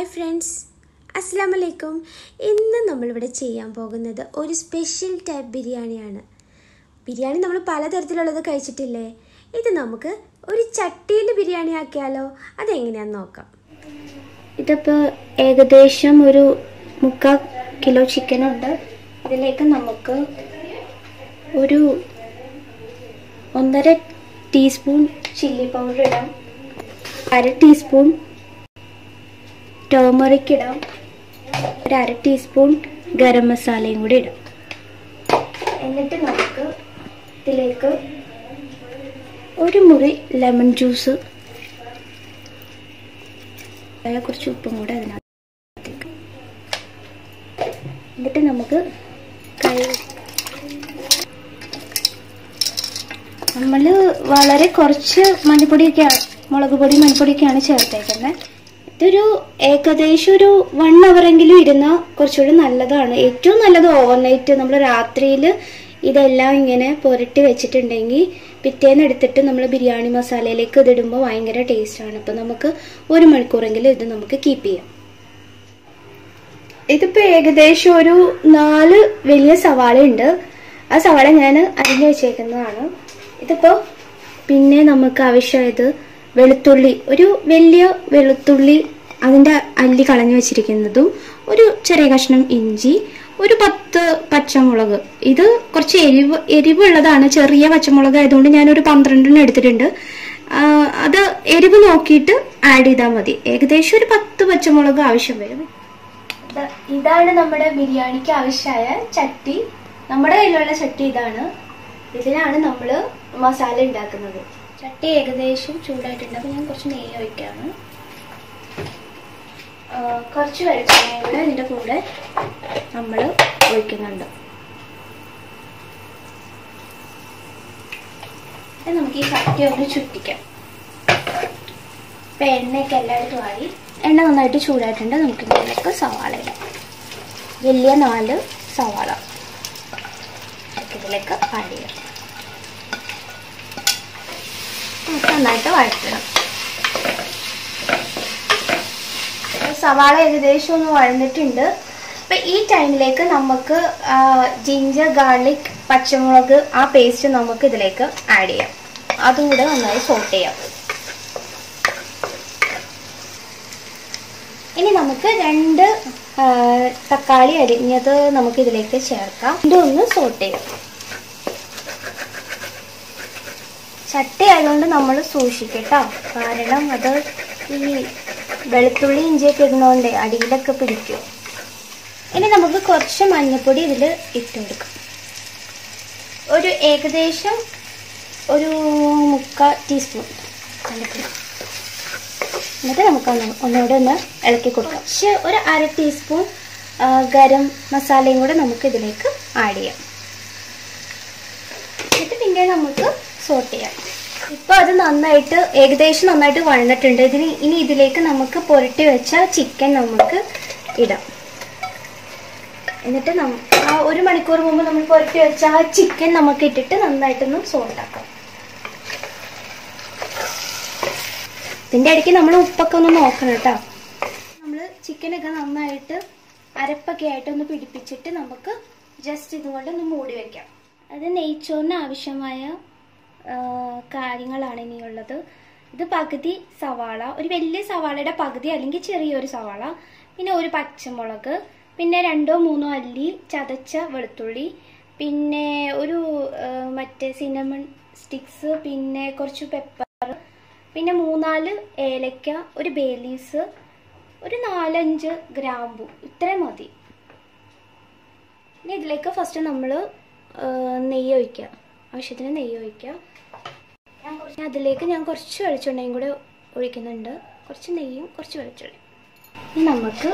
hi friends അസ്സാം വലൈക്കും ഇന്ന് നമ്മളിവിടെ ചെയ്യാൻ പോകുന്നത് ഒരു സ്പെഷ്യൽ ടൈപ്പ് ബിരിയാണിയാണ് ബിരിയാണി നമ്മൾ പലതരത്തിലുള്ളത് കഴിച്ചിട്ടില്ലേ ഇത് നമുക്ക് ഒരു ചട്ടിയിൽ ബിരിയാണി ആക്കിയാലോ അതെങ്ങനെയാണെന്ന് നോക്കാം ഇതിപ്പോൾ ഏകദേശം ഒരു മുക്കാൽ കിലോ ചിക്കൻ ഉണ്ട് ഇതിലേക്ക് നമുക്ക് ഒരു ഒന്നര ടീസ്പൂൺ ചില്ലി പൗഡർ ഇടാം അര ടീസ്പൂൺ ടേമറിക് ഇടാം ഒരു അര ടീസ്പൂൺ ഗരം മസാലയും കൂടി ഇടാം എന്നിട്ട് നമുക്ക് ഇതിലേക്ക് ഒരു മുറി ലെമൺ ജ്യൂസ് അതിൽ കുറച്ച് ഉപ്പും കൂടെ അതിനകത്തേക്ക് എന്നിട്ട് നമുക്ക് കൈ നമ്മൾ വളരെ കുറച്ച് മഞ്ഞപ്പൊടിയൊക്കെയാണ് മുളക് പൊടി മഞ്ഞപ്പൊടിയൊക്കെയാണ് ചേർത്തേക്കുന്നത് ഇതൊരു ഏകദേശം ഒരു വൺ അവറെങ്കിലും ഇരുന്നാൽ കുറച്ചുകൂടി നല്ലതാണ് ഏറ്റവും നല്ലത് ഓവർനൈറ്റ് നമ്മൾ രാത്രിയിൽ ഇതെല്ലാം ഇങ്ങനെ പുരട്ടി വെച്ചിട്ടുണ്ടെങ്കിൽ പിറ്റേന്ന് എടുത്തിട്ട് നമ്മൾ ബിരിയാണി മസാലയിലേക്ക് ഇതിടുമ്പോൾ ഭയങ്കര ടേസ്റ്റാണ് അപ്പോൾ നമുക്ക് ഒരു മണിക്കൂറെങ്കിലും ഇത് നമുക്ക് കീപ്പ് ചെയ്യാം ഇതിപ്പോൾ ഏകദേശം ഒരു നാല് വലിയ സവാള ഉണ്ട് ആ സവാള ഞാൻ അരിഞ്ഞു വെച്ചേക്കുന്നതാണ് ഇതിപ്പോൾ പിന്നെ നമുക്ക് ആവശ്യമായത് വെളുത്തുള്ളി ഒരു വലിയ വെളുത്തുള്ളി അതിൻ്റെ അല്ലി കളഞ്ഞു വെച്ചിരിക്കുന്നതും ഒരു ചെറിയ കഷ്ണം ഇഞ്ചി ഒരു പത്ത് പച്ചമുളക് ഇത് കുറച്ച് എരിവ് എരിവുള്ളതാണ് ചെറിയ പച്ചമുളക് ആയതുകൊണ്ട് ഞാനൊരു പന്ത്രണ്ടെണ്ണം എടുത്തിട്ടുണ്ട് ആ, അത് എരിവ് നോക്കിയിട്ട് ആഡ് ചെയ്താൽ മതി ഏകദേശം ഒരു പത്ത് പച്ചമുളക് ആവശ്യം വരും ഇത- ഇതാണ് നമ്മുടെ ബിരിയാണിക്ക് ആവശ്യമായ ചട്ടി നമ്മുടെ കയ്യിലുള്ള ചട്ടി ഇതാണ് ഇതിലാണ് നമ്മൾ മസാല ഉണ്ടാക്കുന്നത് ചട്ടി ഏകദേശം ചൂടായിട്ടുണ്ട് അപ്പോൾ ഞാൻ കുറച്ച് നെയ്യ് ഒഴിക്കാണ് ആ, കുറച്ച് വെളിച്ചെണ്ണയും കൂടെ ഇതിൻ്റെ കൂടെ നമ്മൾ ഒഴിക്കുന്നുണ്ട് ഇനി നമുക്ക് ഈ ചട്ടി ഒന്ന് ചുറ്റിക്കാം ഇപ്പം എണ്ണയൊക്കെ എല്ലായിടത്തും ആയി എണ്ണ നന്നായിട്ട് ചൂടായിട്ടുണ്ട് നമുക്ക് ഇതിലേക്ക് സവാള ഇടാം വലിയ നാല് സവാള നമുക്ക് ഇതിലേക്ക് ആഡ് ചെയ്യാം നമുക്ക് നന്നായിട്ട് വഴറ്റണം സവാള ഏകദേശം ഒന്ന് വഴന്നിട്ടുണ്ട് അപ്പൊ ഈ ടൈമിലേക്ക് നമുക്ക് ജിഞ്ചർ ഗാർലിക് പച്ചമുളക് ആ പേസ്റ്റ് നമുക്ക് ഇതിലേക്ക് ആഡ് ചെയ്യാം അതും കൂടെ നന്നായി സോട്ട് ചെയ്യാം ഇനി നമുക്ക് രണ്ട് ആ, തക്കാളി അരിഞ്ഞത് നമുക്ക് ഇതിലേക്ക് ചേർക്കാം ഇതൊന്ന് സോട്ട് ചെയ്യാം ചട്ടി ആയതുകൊണ്ട് നമ്മൾ സൂക്ഷിക്കട്ടോ കാരണം അത് ഈ വെളുത്തുള്ളി ഇഞ്ചിയൊക്കെ ഇടുന്നതുകൊണ്ട് അടിയിലൊക്കെ പിടിക്കും ഇനി നമുക്ക് കുറച്ച് മഞ്ഞൾപ്പൊടി ഇതിൽ ഇട്ട് കൊടുക്കാം ഒരു ഏകദേശം ഒരു മുക്കാൽ ടീസ്പൂൺ മഞ്ഞൾപ്പൊടി എന്നിട്ട് നമുക്ക് ഒന്ന് ഒന്നുകൂടെ ഒന്ന് ഇളക്കി കൊടുക്കാം പക്ഷെ ഒരു അര ടീസ്പൂൺ ആ, ഗരം മസാലയും കൂടെ നമുക്ക് ഇതിലേക്ക് ആഡ് ചെയ്യാം എന്നിട്ട് പിന്നെ നമുക്ക് സോട്ട് ചെയ്യാം ഇപ്പോൾ അത് നന്നായിട്ട് ഏകദേശം നന്നായിട്ട് വഴന്നിട്ടുണ്ട് ഇതിന് ഇനി ഇതിലേക്ക് നമുക്ക് പുരട്ടി വെച്ച ചിക്കൻ നമുക്ക് ഇടാം എന്നിട്ട് നമ്മ ആ ഒരു മണിക്കൂർ മുമ്പ് നമ്മൾ പുരട്ടി വെച്ച ആ ചിക്കൻ നമുക്ക് ഇട്ടിട്ട് നന്നായിട്ടൊന്ന് സോട്ടാക്കാം ഇതിൻ്റെ ഇടയ്ക്ക് നമ്മൾ ഉപ്പൊക്കെ ഒന്ന് നോക്കണം കേട്ടോ നമ്മൾ ചിക്കനൊക്കെ നന്നായിട്ട് അരപ്പൊക്കെ ആയിട്ട് ഒന്ന് പിടിപ്പിച്ചിട്ട് നമുക്ക് ജസ്റ്റ് ഇതുകൊണ്ട് ഒന്ന് മൂടി വെക്കാം അത് നെയ്ച്ചോറിന് ആവശ്യമായ ആ, കാര്യങ്ങളാണ് ഇനിയുള്ളത് ഇത് പകുതി സവാള ഒരു വലിയ സവാളയുടെ പകുതി അല്ലെങ്കിൽ ചെറിയൊരു സവാള പിന്നെ ഒരു പച്ചമുളക് പിന്നെ രണ്ടോ മൂന്നോ അല്ലി ചതച്ച വെളുത്തുള്ളി പിന്നെ ഒരു ആ, മറ്റേ സിനമൺ സ്റ്റിക്സ് പിന്നെ കുറച്ച് പെപ്പർ പിന്നെ മൂന്നാല് ഏലക്ക ഒരു ബേലീസ് ഒരു നാലഞ്ച് ഗ്രാമ്പു ഇത്രയും മതി ഇനി ഇതിലേക്ക് ഫസ്റ്റ് നമ്മൾ നെയ്യ് ഒഴിക്കുക ആവശ്യത്തിന് നെയ്യ് ഒഴിക്കുക ഞാൻ കുറച്ച് അതിലേക്ക് ഞാൻ കുറച്ച് വെളിച്ചെണ്ണയും കൂടെ ഒഴിക്കുന്നുണ്ട് കുറച്ച് നെയ്യും കുറച്ച് വെളിച്ചെണ്ണയും ഇനി നമുക്ക്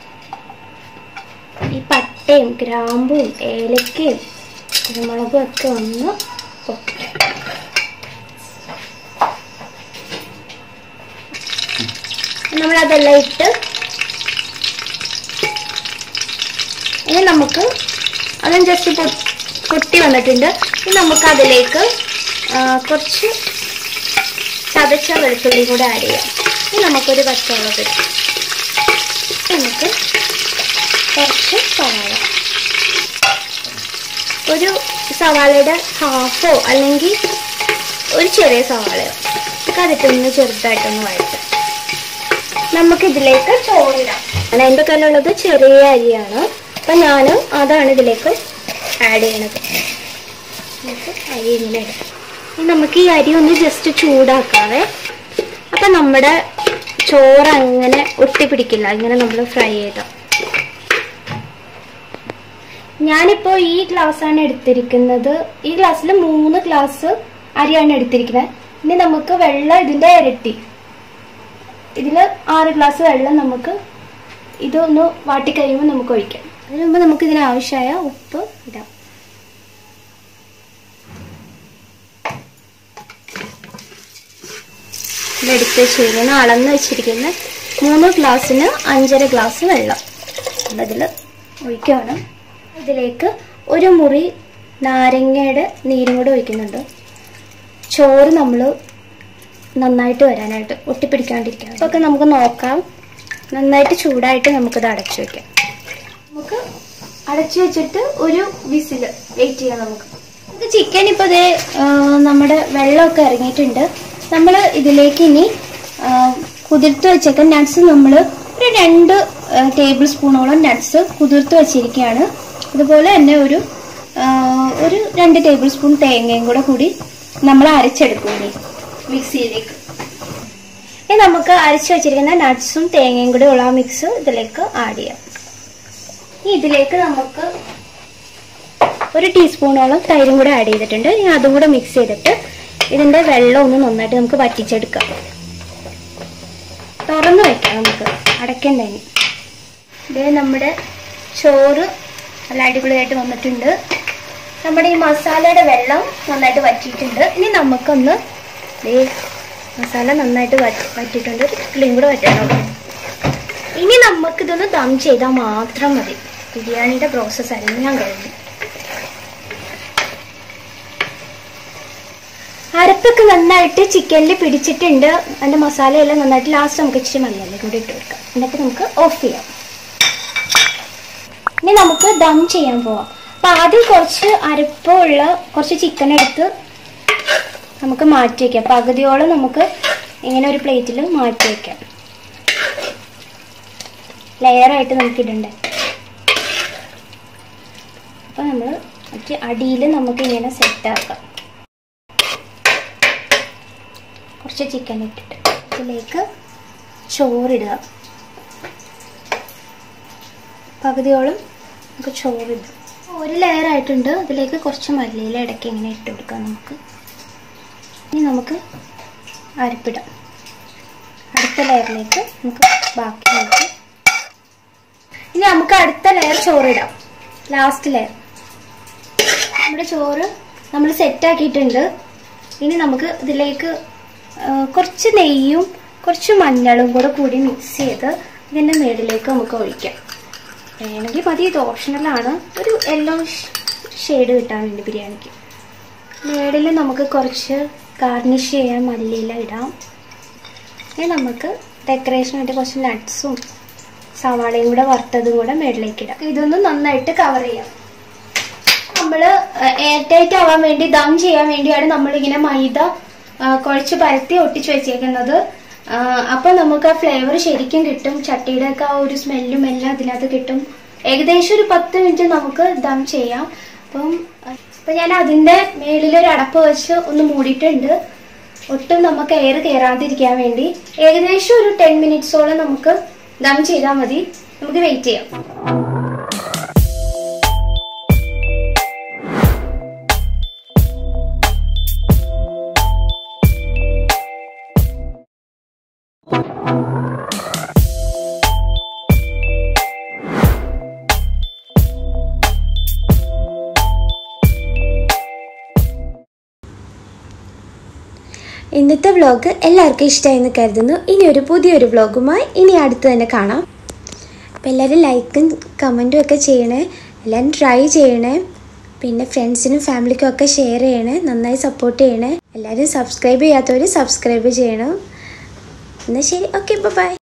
ഈ പട്ടയും ഗ്രാമ്പും ഏലക്കയും കുരുമുളകും ഒക്കെ ഒന്ന് പൊട്ടിക്കാം നമ്മളതെല്ലാം ഇട്ട് ഇനി നമുക്ക് അതും ജസ്റ്റ് പൊട്ടി വന്നിട്ടുണ്ട് ഇനി നമുക്ക് അതിലേക്ക് ആ, കുറച്ച് ചതച്ച വെളുത്തുള്ളി കൂടെ ആഡ് ചെയ്യാം ഇനി നമുക്കൊരു പച്ചമുളക് ഇടാം നമുക്ക് കുറച്ച് സവാള ഒരു സവാളയുടെ ഹാഫോ അല്ലെങ്കിൽ ഒരു ചെറിയ സവാളയോ നമുക്ക് അതിട്ടൊന്ന് ചെറുതായിട്ടൊന്ന് വഴറ്റാം നമുക്കിതിലേക്ക് ചോറിടാം കാരണം എൻ്റെ കയ്യിലുള്ളത് ചെറിയ അരിയാണ് അപ്പം ഞാൻ അതാണ് ഇതിലേക്ക് ആഡ് ചെയ്യണത് നമുക്ക് അരി ഇങ്ങനെ ഇടാം ഇനി നമുക്ക് ഈ അരി ഒന്ന് ജസ്റ്റ് ചൂടാക്കാവേ അപ്പം നമ്മുടെ ചോറ് അങ്ങനെ ഒട്ടിപ്പിടിക്കില്ല ഇങ്ങനെ നമ്മൾ ഫ്രൈ ചെയ്താൽ ഞാനിപ്പോൾ ഈ ഗ്ലാസ്സാണ് എടുത്തിരിക്കുന്നത് ഈ ഗ്ലാസ്സിൽ മൂന്ന് ഗ്ലാസ് അരിയാണ് എടുത്തിരിക്കുന്നത് ഇനി നമുക്ക് വെള്ളം ഇതിൻ്റെ ഇരട്ടി ഇതിൽ ആറ് ഗ്ലാസ് വെള്ളം നമുക്ക് ഇതൊന്ന് വാട്ടി കഴിയുമ്പോൾ നമുക്ക് ഒഴിക്കാം അതിന് മുമ്പ് നമുക്ക് ഇതിന് ആവശ്യമായ ഉപ്പ് ഇടാം ഇതെടുത്ത് വെച്ചിരിക്കുന്ന അളന്ന് വെച്ചിരിക്കുന്ന മൂന്ന് ഗ്ലാസ്സിന് അഞ്ചര ഗ്ലാസ് വെള്ളം അതിൽ ഒഴിക്കുകയാണ് ഇതിലേക്ക് ഒരു മുറി നാരങ്ങയുടെ നീരും കൂടെ ഒഴിക്കുന്നുണ്ട് ചോറ് നമ്മൾ നന്നായിട്ട് വരാനായിട്ട് ഒട്ടിപ്പിടിക്കാണ്ടിരിക്കാം അതൊക്കെ നമുക്ക് നോക്കാം നന്നായിട്ട് ചൂടായിട്ട് നമുക്കിത് അടച്ചു വെക്കാം നമുക്ക് അടച്ചു വെച്ചിട്ട് ഒരു വിസിൽ വെയിറ്റ് ചെയ്യാം നമുക്ക് നമുക്ക് ചിക്കൻ ഇപ്പോൾ ഇതേ ആ, നമ്മുടെ വെള്ളമൊക്കെ ഇറങ്ങിയിട്ടുണ്ട് നമ്മൾ ഇതിലേക്ക് ഇനി ആ, കുതിർത്ത് വെച്ചേക്കാൻ നട്ട്സ് നമ്മൾ ഒരു രണ്ട് ടേബിൾ സ്പൂണോളം നട്ട്സ് കുതിർത്ത് വെച്ചിരിക്കുകയാണ് അതുപോലെ തന്നെ ഒരു ആ, ഒരു രണ്ട് ടേബിൾ സ്പൂൺ തേങ്ങയും കൂടെ കൂടി നമ്മൾ അരച്ചെടുക്കും ഇനി മിക്സിയിലേക്ക് ഇനി നമുക്ക് അരച്ച് വെച്ചിരിക്കുന്ന നട്ട്സും തേങ്ങയും കൂടെ ഉള്ള ആ മിക്സ് ഇതിലേക്ക് ആഡ് ചെയ്യാം ഇനി ഇതിലേക്ക് നമുക്ക് ഒരു ടീസ്പൂണോളം തൈരും കൂടെ ആഡ് ചെയ്തിട്ടുണ്ട് ഇനി അതും കൂടെ മിക്സ് ചെയ്തിട്ട് ഇതിന്റെ വെള്ളം ഒന്ന് നന്നായിട്ട് നമുക്ക് വറ്റിച്ചെടുക്കാം തുറന്നു വെക്കാം നമുക്ക് അടയ്ക്കണ്ട ഇനി ഇത് നമ്മുടെ ചോറ് നല്ല അടിപൊളിയായിട്ട് വന്നിട്ടുണ്ട് നമ്മുടെ ഈ മസാലയുടെ വെള്ളം നന്നായിട്ട് വറ്റിയിട്ടുണ്ട് ഇനി നമുക്കൊന്ന് ദേ മസാല നന്നായിട്ട് വറ്റി വറ്റിയിട്ടുണ്ട് ഒരു തുള്ളിയും കൂടെ വറ്റണം ഇനി നമുക്കിതൊന്ന് ദം ചെയ്താൽ മാത്രം മതി ബിരിയാണിയുടെ പ്രോസസ്സ് എല്ലാം കഴിഞ്ഞു അരപ്പൊക്കെ നന്നായിട്ട് ചിക്കനിൽ പിടിച്ചിട്ടുണ്ട് അതിന്റെ മസാലയെല്ലാം നന്നായിട്ട് ലാസ്റ്റ് നമുക്ക് ഇച്ചിരി മല്ലിയെല്ലാം കൂടി ഇട്ട് കൊടുക്കാം എന്നിട്ട് നമുക്ക് ഓഫ് ചെയ്യാം ഇനി നമുക്ക് ദം ചെയ്യാൻ പോവാം അപ്പൊ ആദ്യം കുറച്ച് അരപ്പുള്ള കുറച്ച് ചിക്കൻ എടുത്ത് നമുക്ക് മാറ്റി വയ്ക്കാം പകുതിയോളം നമുക്ക് ഇങ്ങനെ ഒരു പ്ലേറ്റിൽ മാറ്റി വയ്ക്കാം ലെയറായിട്ട് നമുക്ക് ഇടണ്ടേ അപ്പൊ നമ്മൾ മറ്റേ അടിയിൽ നമുക്ക് ഇങ്ങനെ സെറ്റ് ആക്കാം കുറച്ച് ചിക്കൻ ഇട്ടിട്ട് ഇതിലേക്ക് ചോറിടുക പകുതിയോളം നമുക്ക് ചോറിടും ഒരു ലെയർ ആയിട്ടുണ്ട് അതിലേക്ക് കുറച്ച് മല്ലിയില ഇടയ്ക്ക് ഇങ്ങനെ ഇട്ട് കൊടുക്കാം നമുക്ക് ഇനി നമുക്ക് അരപ്പിടാം അടുത്ത ലെയറിലേക്ക് നമുക്ക് ബാക്കി നമുക്ക് ഇനി നമുക്ക് അടുത്ത ലെയർ ചോറിടാം ലാസ്റ്റ് ലെയർ നമ്മുടെ ചോറ് നമ്മൾ സെറ്റാക്കിയിട്ടുണ്ട് ഇനി നമുക്ക് ഇതിലേക്ക് ആ, കുറച്ച് നെയ്യും കുറച്ച് മഞ്ഞളും കൂടെ കൂടി മിക്സ് ചെയ്ത് ഇതിൻ്റെ മേളിലേക്ക് നമുക്ക് ഒഴിക്കാം വേണമെങ്കിൽ മതി ഇത് ഓപ്ഷണലാണ് ഒരു യെല്ലോ ഷെയ്ഡ് കിട്ടാൻ വേണ്ടി ബിരിയാണിക്ക് മേളിൽ നമുക്ക് കുറച്ച് ഗാർണിഷ് ചെയ്യാൻ മല്ലിയില ഇടാം ഇനി നമുക്ക് ഡെക്കറേഷനായിട്ട് കുറച്ച് നട്ട്സും സവാളയും കൂടെ വറുത്തതും കൂടെ മേളിലേക്ക് ഇടാം ഇതൊന്ന് നന്നായിട്ട് കവർ ചെയ്യാം നമ്മൾ എയർ ടൈറ്റ് ആവാൻ വേണ്ടി ദം ചെയ്യാൻ വേണ്ടിയാണ് നമ്മൾ ഇങ്ങനെ മൈദ ആ, കുഴച്ച് പരത്തി ഒട്ടിച്ച് വെച്ചേക്കുന്നത് ആ, അപ്പൊ നമുക്ക് ആ ഫ്ലേവർ ശരിക്കും കിട്ടും ചട്ടിയുടെ ഒക്കെ ആ ഒരു സ്മെല്ലും എല്ലാം അതിനകത്ത് കിട്ടും ഏകദേശം ഒരു പത്ത് മിനിറ്റ് നമുക്ക് ദം ചെയ്യാം അപ്പം അപ്പൊ ഞാൻ അതിന്റെ മേളിൽ ഒരു അടപ്പ് വെച്ച് ഒന്ന് മൂടിയിട്ടുണ്ട് ഒട്ടും നമുക്ക് എയർ കയറാതിരിക്കാൻ വേണ്ടി ഏകദേശം ഒരു ടെൻ മിനിറ്റ്സോളം നമുക്ക് ദം ചെയ്താൽ മതി നമുക്ക് വെയിറ്റ് ചെയ്യാം ഇന്നത്തെ വ്ലോഗ് എല്ലാവർക്കും ഇഷ്ടമായെന്ന് കരുതുന്നു ഇനി ഒരു പുതിയൊരു വ്ലോഗുമായി ഇനി അടുത്ത് തന്നെ കാണാം അപ്പോൾ എല്ലാവരും ലൈക്കും കമൻറ്റും ഒക്കെ ചെയ്യണേ എല്ലാവരും ട്രൈ ചെയ്യണേ പിന്നെ ഫ്രണ്ട്സിനും ഫാമിലിക്കും ഒക്കെ ഷെയർ ചെയ്യണേ നന്നായി സപ്പോർട്ട് ചെയ്യണേ എല്ലാവരും സബ്സ്ക്രൈബ് ചെയ്യാത്തവർ സബ്സ്ക്രൈബ് ചെയ്യണം എന്നാൽ ശരി ഓക്കെ ബൈ